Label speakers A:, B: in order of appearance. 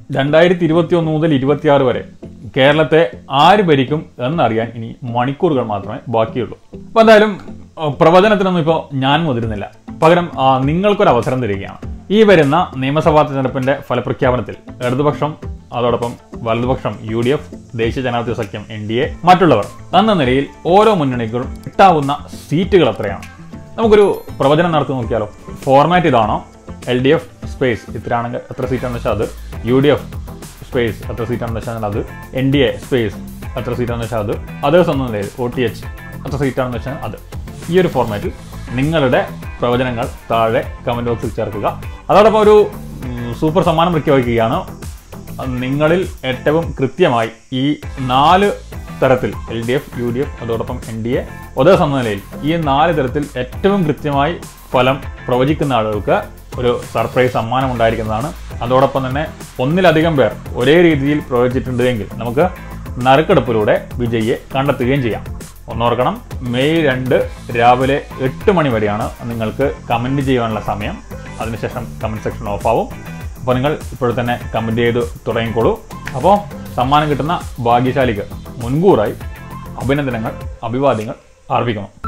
A: രണ്ടായിരത്തി ഇരുപത്തി ഒന്ന് മുതൽ ഇരുപത്തിയാറ് വരെ കേരളത്തെ ആര് ഭരിക്കും എന്നറിയാൻ ഇനി മണിക്കൂറുകൾ മാത്രമേ ബാക്കിയുള്ളൂ അപ്പോൾ എന്തായാലും അഹ് പ്രവചനത്തിനൊന്നും ഇപ്പോൾ ഞാൻ മുതിരുന്നില്ല പകരം ആ, നിങ്ങൾക്കൊരു അവസരം തരികയാണ് ഈ വരുന്ന നിയമസഭാ തെരഞ്ഞെടുപ്പിന്റെ ഫലപ്രഖ്യാപനത്തിൽ ഇടതുപക്ഷം അതോടൊപ്പം വലതുപക്ഷം യു ഡി എഫ് ദേശീയ ജനാധിപത്യ സഖ്യം എൻ ഡി എ മറ്റുള്ളവർ എന്ന നിലയിൽ ഓരോ മുന്നണികളും കിട്ടാവുന്ന സീറ്റുകൾ എത്രയാണ് നമുക്കൊരു പ്രവചനം നടത്തി നോക്കിയാലോ ഫോർമാറ്റ് ഇതാണോ എൽ ഡി എഫ് സ്പേസ് ഇത്രയാണെങ്കിൽ എത്ര സീറ്റാണെന്ന് വെച്ചാൽ അത് യു ഡി എഫ് സ്പേസ് എത്ര സീറ്റാണെന്ന് വെച്ചാൽ അത് എൻ ഡി എ സ്പേസ് എത്ര സീറ്റാണെന്ന് വെച്ചാൽ അത് അതേഴ്സ് എന്ന നിലയിൽ ഒ ടി എച്ച് എത്ര സീറ്റാണെന്ന് വെച്ചാൽ അത് ഈ ഒരു ഫോർമാറ്റിൽ നിങ്ങളുടെ പ്രവചനങ്ങൾ താഴെ കമൻറ്റ് ബോക്സിൽ ചേർക്കുക അതോടൊപ്പം ഒരു ഉം, സൂപ്പർ സമ്മാനം പ്രഖ്യാപിക്കുകയാണ് അത് നിങ്ങളിൽ ഏറ്റവും കൃത്യമായി ഈ നാല് തരത്തിൽ L D F U D F അതോടൊപ്പം എൻ ഡി എ ഒതേഴ്സ് എന്ന നിലയിൽ ഈ നാല് തരത്തിൽ ഏറ്റവും കൃത്യമായി ഫലം പ്രവചിക്കുന്ന ആളുകൾക്ക് ഒരു സർപ്രൈസ് സമ്മാനം ഉണ്ടായിരിക്കുന്നതാണ് അതോടൊപ്പം തന്നെ ഒന്നിലധികം പേർ ഒരേ രീതിയിൽ പ്രവചിച്ചിട്ടുണ്ട് എങ്കിൽ നമുക്ക് നറുക്കെടുപ്പിലൂടെ വിജയിയെ കണ്ടെത്തുകയും ചെയ്യാം ഒന്നോർക്കണം മെയ് രണ്ട് രാവിലെ എട്ട് മണി വരെയാണ് നിങ്ങൾക്ക് കമൻറ്റ് ചെയ്യാനുള്ള സമയം അതിനുശേഷം കമൻറ്റ് സെക്ഷൻ ഓഫ് ആവും അപ്പോൾ നിങ്ങൾ ഇപ്പോൾ തന്നെ കമൻറ്റ് ചെയ്ത് തുടങ്ങിക്കോളൂ അപ്പോൾ സമ്മാനം കിട്ടുന്ന ഭാഗ്യശാലിക്ക് മുൻകൂറായി അഭിനന്ദനങ്ങൾ അഭിവാദ്യങ്ങൾ അർപ്പിക്കണം